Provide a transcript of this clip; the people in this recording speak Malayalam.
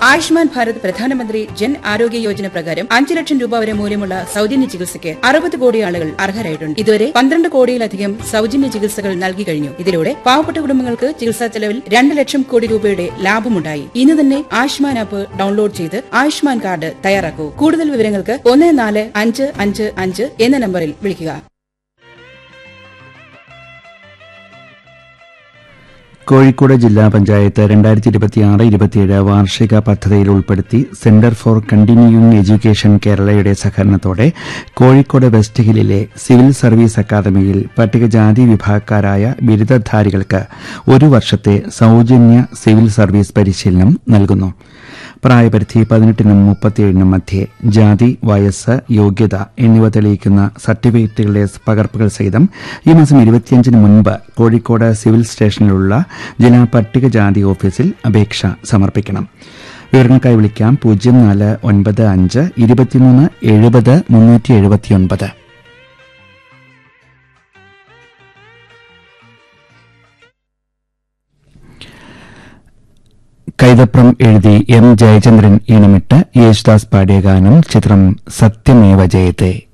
ആയുഷ്മാൻ ഭാരത് പ്രധാനമന്ത്രി ജൻ ആരോഗ്യ യോജന പ്രകാരം അഞ്ച് ലക്ഷം രൂപ വരെ മൂല്യമുള്ള സൗജന്യ ചികിത്സയ്ക്ക് അറുപത് കോടി ആളുകൾ അർഹരായിട്ടുണ്ട് ഇതുവരെ പന്ത്രണ്ട് കോടിയിലധികം സൗജന്യ ചികിത്സകൾ നൽകി കഴിഞ്ഞു ഇതിലൂടെ പാവപ്പെട്ട കുടുംബങ്ങൾക്ക് ചികിത്സാ ചെലവിൽ രണ്ട് ലക്ഷം കോടി രൂപയുടെ ലാഭമുണ്ടായി ഇന്ന് തന്നെ ആയുഷ്മാൻ ആപ്പ് ഡൗൺലോഡ് ചെയ്ത് ആയുഷ്മാൻ കാർഡ് തയ്യാറാക്കൂ കൂടുതൽ വിവരങ്ങൾക്ക് ഒന്ന് നാല് അഞ്ച് അഞ്ച് അഞ്ച് എന്ന നമ്പറിൽ വിളിക്കുക കോഴിക്കോട് ജില്ലാ പഞ്ചായത്ത് രണ്ടായിരത്തി ഇരുപത്തിയാറ് ഇരുപത്തിയേഴ് വാർഷിക പദ്ധതിയിൽ ഉൾപ്പെടുത്തി സെന്റർ ഫോർ കണ്ടിന്യൂയിങ് എഡ്യൂക്കേഷൻ കേരളയുടെ സഹകരണത്തോടെ കോഴിക്കോട് വെസ്റ്റ് ഹില്ലിലെ സിവിൽ സർവീസ് അക്കാദമിയിൽ പട്ടികജാതി വിഭാഗക്കാരായ ബിരുദധാരികൾക്ക് ഒരു വർഷത്തെ സൌജന്യ സിവിൽ സർവീസ് പരിശീലനം നൽകുന്നു പ്രായപരിധി പതിനെട്ടിനും മുപ്പത്തിയേഴിനും മധ്യേ ജാതി വയസ്സ് യോഗ്യത എന്നിവ തെളിയിക്കുന്ന സർട്ടിഫിക്കറ്റുകളുടെ പകർപ്പുകൾ സഹിതം ഈ മാസം ഇരുപത്തിയഞ്ചിന് മുൻപ് കോഴിക്കോട് സിവിൽ സ്റ്റേഷനിലുള്ള ജില്ലാ പട്ടികജാതി ഓഫീസിൽ അപേക്ഷ സമർപ്പിക്കണം വിവരങ്ങൾക്കായി വിളിക്കാം പൂജ്യം നാല് ഒൻപത് അഞ്ച് ഇരുപത്തിമൂന്ന് എഴുപത് മുന്നൂറ്റി എഴുപത്തിയൊൻപത് കൈതപ്രം എഴുതി എം ജയചന്ദ്രൻ ഈണമിട്ട് യേശുദാസ് പാടിയ ഗാനം ചിത്രം സത്യമേവ ജയത്തെ